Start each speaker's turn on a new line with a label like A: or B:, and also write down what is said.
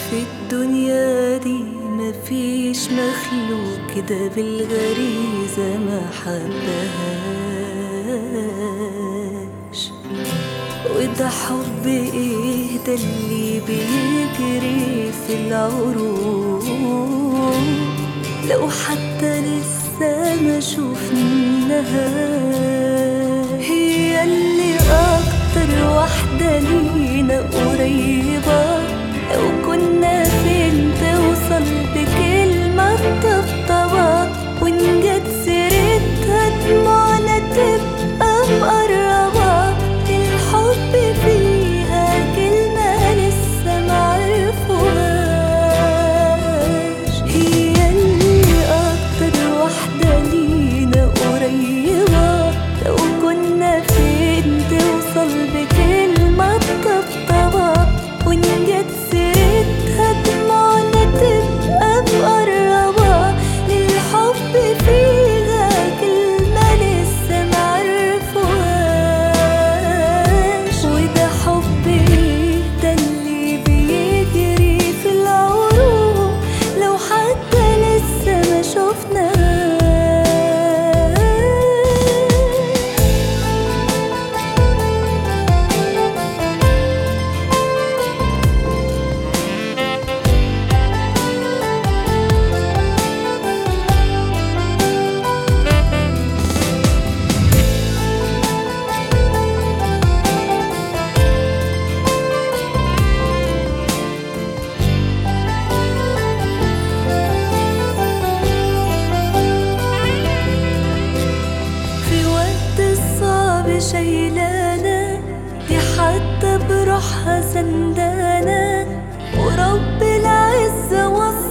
A: في الدنيا دي مفيش مخلوق كده بالغريزة ما حبهاش وده حب ايه ده اللي بيجري في العروق لو حتى لسه ما شفناها هي اللي اكتر واحدة لينا قريبة لو كنا فين توصل بكلمة طبطبة وإن جت سيرتها دموعنا تبقى مقربة الحب فيها كلمة لسه معرفوهاش هي اللي أكتر واحدة لينا قريبة لو كنا فين توصل بكلمة طبطبة وإن جت سيرتها دموعنا تبقى مقربة للحب فيها كلمة لسه معرفوهاش وده حب ايه ده اللي بيجري في العروق لو حتى لسه ما شفناهاش في وقت الصعب شايلانا دي حتى بروحها سندانة ورب العزة وصل